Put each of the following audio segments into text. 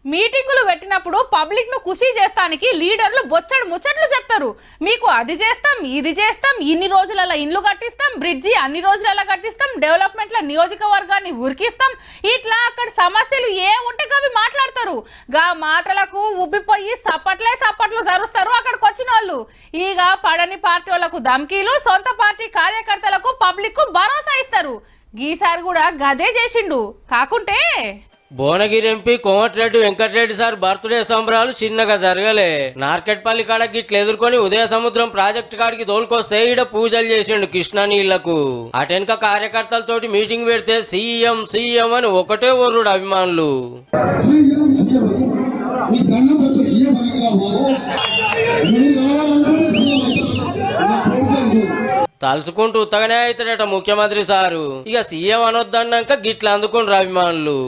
మీటింగులు పెట్టినప్పుడు పబ్లిక్ ను ఖుషి చేస్తానికి లీడర్లు బొచ్చడు ముచ్చట్లు చెప్తారు మీకు అది చేస్తాం ఇది చేస్తాం ఇన్ని రోజులలో ఇండ్లు కట్టిస్తాం బ్రిడ్జి అన్ని రోజులలో కట్టిస్తాం డెవలప్మెంట్ల నియోజకవర్గాన్ని ఉరికిస్తాం ఇట్లా అక్కడ సమస్యలు ఏ ఉంటే అవి మాట్లాడతారు గా మాటలకు ఉబ్బిపోయి సప్పట్లే సప్పట్లు జరుస్తారు అక్కడికి వచ్చిన వాళ్ళు ఇక పడని పార్టీ వాళ్ళకు ధమ్కీలు సొంత పార్టీ కార్యకర్తలకు పబ్లిక్ భరోసా ఇస్తారు గీసారి కూడా గదే చేసిండు కాకుంటే Bhuvanagiri MP Komatireddy Venkatareddy sir birthday సంబరాలు చిన్నగా జరగలే నార్కెట్పల్లి కాడ గిట్ల ఎదుర్కొని ఉదయ సముద్రం ప్రాజెక్ట్ కాడికి తోలుకొస్తే ఈడ పూజలు చేసిండు కృష్ణా నీళ్లకు అటెనక కార్యకర్తలతోటి మీటింగ్ పెడితే సీఎం సీఎం అని ఒకటే ఒర్రుడు అభిమానులు సీఎం సీఎం మీ దండం పెడితే సీఎం అనగరా బాబు మీరు కావాలనుకుంటే సీఎం అవుతారు నా కోరికలు తలుసుకుంటూ ఉత్తగానే అవుతాడట ముఖ్యమంత్రి సారు ఇక సీఎం అనొద్దన్నాక గిట్ల అందుకుండ్రు అభిమానులు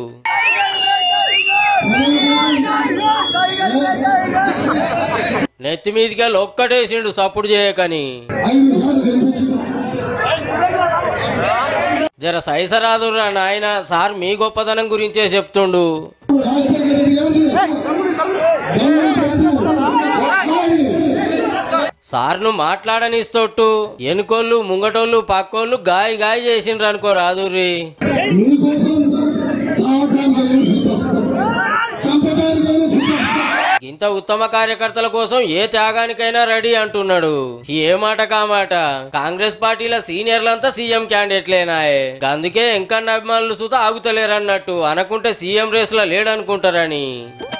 నెత్తి మీదికి వెళ్ళి ఒక్కటేసిండు సప్పుడు చేయకని ఐదు సార్లు గెలిపించి జర సైసరాదురా నాయన సార్ మీ గొప్పతనం గురించే చెప్తుండు రాజశేఖర రెడ్డి గారిని దండం పెట్టి ఒక్కసారి సార్ను మాట్లాడనిస్తోట్టు ఎనుకోళ్ళు ముంగటోళ్ళు పక్కోళ్ళు గాయ గాయ చేసిండ్రు అనుకో రాదుర్రి మీకోసం చావటానికైనా సిద్ధం చంపటానికైనా సిద్ధం ఇంత ఉత్తమ కార్యకర్తల కోసం ఏ త్యాగానికైనా రెడీ అంటున్నాడు ఏ మాట కామాట కాంగ్రెస్ పార్టీల సీనియర్లంతా సీఎం క్యాండిడేట్లేనాయే అందుకే ఎంకన్న అభిమానులు సుతా ఆగుతలేరన్నట్టు అనకుంటే సీఎం రేసులో లేడనుకుంటారని